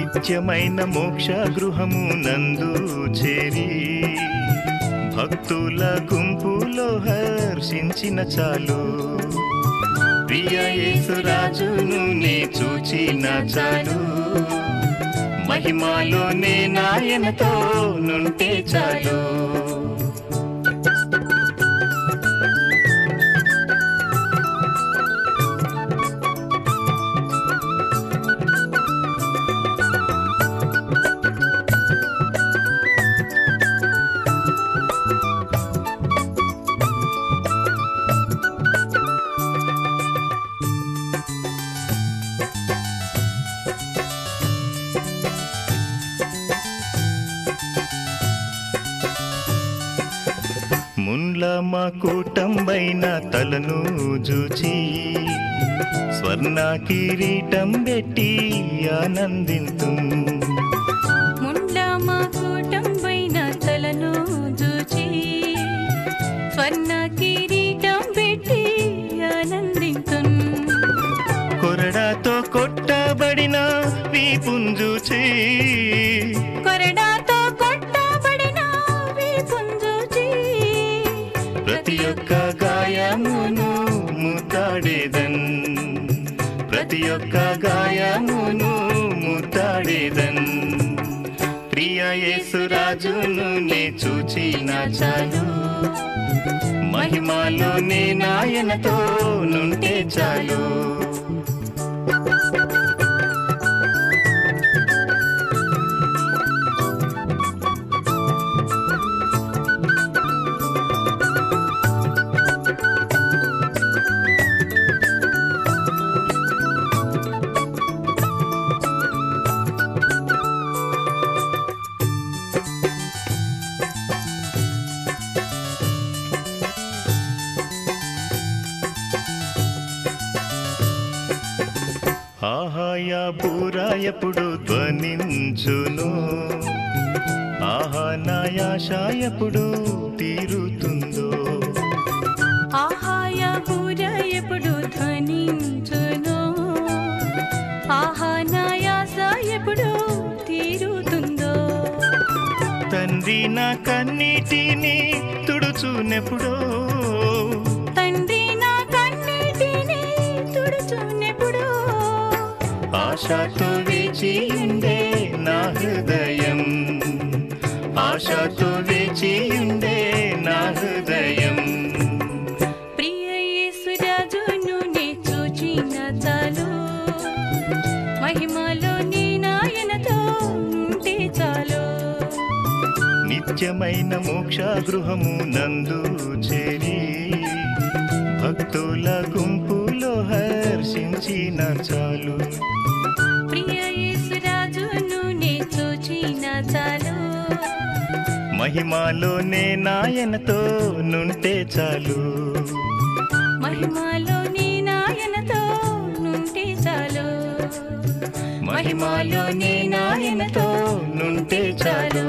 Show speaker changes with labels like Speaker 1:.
Speaker 1: నిత్యమైన మోక్ష గృహము నందు చేరి భక్తుల గుంపులో హర్షించిన చాలు ప్రియ యేసురాజును నే చూచిన చాలు మహిమాలోనే నాయనతో నుంటే చాలు ముండ్ల మా కూటంబైన తలను జూచి స్వర్ణ కిరీటం పెట్టి ఆనందింతు
Speaker 2: ముండ్ల మా కూటంబైన తలను జూచి స్వర్ణ కిరీటం పెట్టి ఆనందింతున్
Speaker 1: కొరడాతో కొట్టబడిన వీపుంజూచి
Speaker 2: కొరడాతో కొట్టబడిన వీపుంజూచి
Speaker 1: ప్రతి ఒక్క గాయమును ముద్దాడేదన్ ప్రతి ఒక్క గాయమును ముద్దాడేదన్ ప్రియ యేసురాజును నే చూచిన చాలు మహిమాలోనే నాయనతో నుంటే చాలు ఆహాయ బూరా ఎప్పుడు ధ్వనించును ఆహా నాయాశ ఎప్పుడు తీరుతుందో
Speaker 2: ఆహాయ పూజ ఎప్పుడు ధ్వనించును ఆహా నాయాస ఎప్పుడు తీరుతుందో
Speaker 1: తండ్రి నా కన్నీటిని తుడుచునెప్పుడో
Speaker 2: తండ్రి నా కన్నీటిని తుడుచునెప్పుడు
Speaker 1: ఆశతో వేచి ఉండే నా హృదయం ఆశతో వేచి ఉండే నా హృదయం
Speaker 2: ప్రియ యేసురాజును నే చూచిన చాలు మహిమలో నీ నాయనతో ఉంటే చాలు
Speaker 1: నిత్యమైన మోక్ష గృహము నందు చేరి భక్తుల గుంపులో హర్షించిన చాలు
Speaker 2: ప్రియ యేసురాజును నే చూచిన చాలు
Speaker 1: మహిమాలోనే నాయనతో నుంటే చాలు
Speaker 2: మహిమలో నీ నాయనతో నుంటే చాలు
Speaker 1: మహిమాలోనే నాయనతో నుంటే చాలు